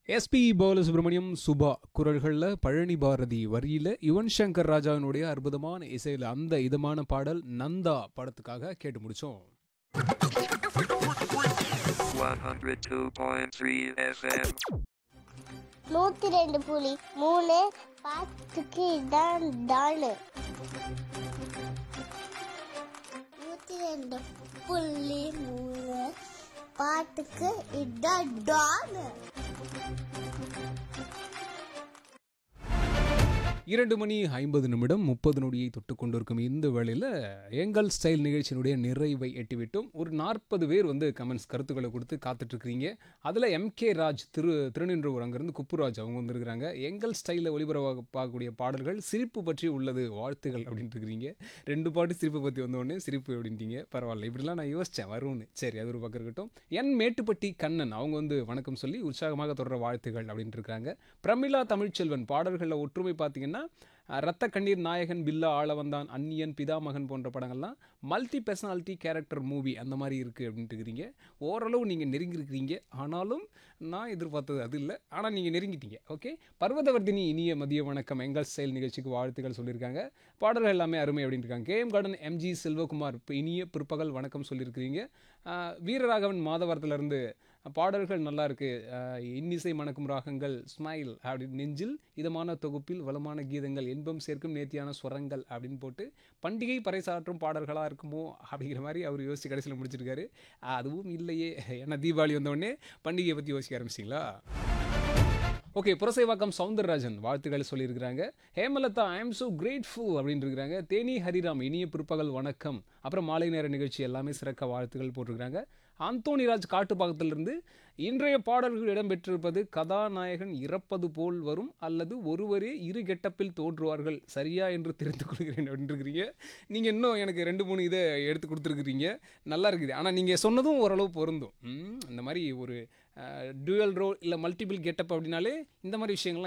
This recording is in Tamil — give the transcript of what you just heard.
எஸ்பி பாலசுப்ரமணியம் சுபா குரல்களில் பழனி பாரதி வரியில் யுவன் சங்கர் ராஜாவினுடைய அற்புதமான இசையில் அந்த இதமான பாடல் நந்தா படத்துக்காக கேட்டு முடிச்சோம் 102.3 FM. நூத்தி ரெண்டு புலி மூணு பாத்துக்கு இதான் டானு நூத்தி ரெண்டு புள்ளி மூணு பாட்டுக்கு இதான் டானு இரண்டு மணி ஐம்பது நிமிடம் முப்பது நொடியை தொட்டு கொண்டிருக்கும் இந்த வேளையில் எங்கள் ஸ்டைல் நிகழ்ச்சியினுடைய நிறைவை எட்டிவிட்டோம் ஒரு நாற்பது பேர் வந்து கமெண்ட்ஸ் கருத்துக்களை கொடுத்து காத்துட்ருக்கிறீங்க அதில் எம்கே ராஜ் திரு திருநின்றவர் அங்கேருந்து குப்புராஜ் அவங்க வந்திருக்கிறாங்க எங்கள் ஸ்டைலில் ஒளிபரப்பாக பார்க்கக்கூடிய பாடல்கள் சிரிப்பு பற்றி உள்ளது வாழ்த்துகள் அப்படின்ட்டு இருக்கிறீங்க ரெண்டு பாட்டு சிரிப்பு பற்றி வந்தோடனே சிரிப்பு அப்படின்ட்டீங்க பரவாயில்ல இப்படிலாம் நான் யோசித்தேன் வரும்னு சரி அது ஒரு பக்கம் இருக்கட்டும் என் மேட்டுப்பட்டி கண்ணன் அவங்க வந்து வணக்கம் சொல்லி உற்சாகமாக தொடர வாழ்த்துகள் அப்படின்ட்டு இருக்காங்க பிரமிளா தமிழ்ச்செல்வன் பாடல்களில் ஒற்றுமை பார்த்தீங்கன்னா அஹ், ரத்த கண்ணீர் நாயகன் பில்லா ஆளவந்தான் அந்நியன் பிதாமகன் போன்ற படங்கள்லாம் மல்டி பர்சனாலிட்டி கேரக்டர் மூவி அந்த மாதிரி இருக்குது அப்படின்ட்டு இருக்கிறீங்க ஓரளவு நீங்கள் நெருங்கியிருக்கிறீங்க ஆனாலும் நான் எதிர்பார்த்தது அது இல்லை ஆனால் நீங்கள் நெருங்கிட்டீங்க ஓகே பர்வதவர்தினி இனிய மதிய வணக்கம் எங்கள் செயல் நிகழ்ச்சிக்கு வாழ்த்துக்கள் சொல்லியிருக்காங்க பாடல்கள் எல்லாமே அருமை அப்படின்னு இருக்காங்க கேஎம் கார்டன் எம்ஜி செல்வகுமார் இப்ப இனிய பிற்பகல் வணக்கம் சொல்லியிருக்கிறீங்க அஹ், வீரராகவன் மாதவரத்துலேருந்து பாடல்கள் நல்லா இருக்கு அஹ், இன்னிசை மணக்கும் ராகங்கள் ஸ்மைல் அப்படின்னு நெஞ்சில் இதமான தொகுப்பில் வளமான கீதங்கள் இன்பம் சேர்க்கும் நேர்த்தியான ஸ்வரங்கள் அப்படின்னு போட்டு பண்டிகை பறைசாற்றும் பாடல்களாக இருக்குமோ அப்படிங்கிற மாதிரி அவர் யோசிச்சு கடைசியில் முடிச்சிருக்காரு அதுவும் இல்லையே ஏன்னா தீபாவளி வந்தோடனே பண்டிகையை பற்றி யோசிக்க ஆரம்பிச்சிங்களா ஓகே புரசைவாக்கம் சவுந்தரராஜன் வாழ்த்துக்கள் சொல்லியிருக்கிறாங்க Hemalatha I am so grateful அப்படின்னு இருக்கிறாங்க தேனி ஹரிராம் இனிய பிற்பகல் வணக்கம் அப்புறம் மாலை நேர நிகழ்ச்சி எல்லாமே சிறக்க வாழ்த்துக்கள் போட்டிருக்கிறாங்க அந்தோணிராஜ் காட்டுப்பாக்கத்திலிருந்து இன்றைய பாடல்கள் இடம்பெற்றிருப்பது கதாநாயகன் இறப்பது போல் வரும் அல்லது ஒருவரே இரு கெட்டப்பில் தோன்றுவார்கள் சரியா என்று தெரிந்து கொள்கிறேன் அப்படின்னு இருக்கிறீங்க நீங்கள் இன்னும் எனக்கு ரெண்டு மூணு இதை எடுத்து கொடுத்துருக்குறீங்க நல்லா இருக்குது ஆனால் நீங்கள் சொன்னதும் ஓரளவு பொருந்தும் ம், இந்த மாதிரி ஒரு டுவல் ரோல் இல்லை மல்டிபிள் கெட்டப் அப்படின்னாலே இந்த மாதிரி விஷயங்கள்லாம்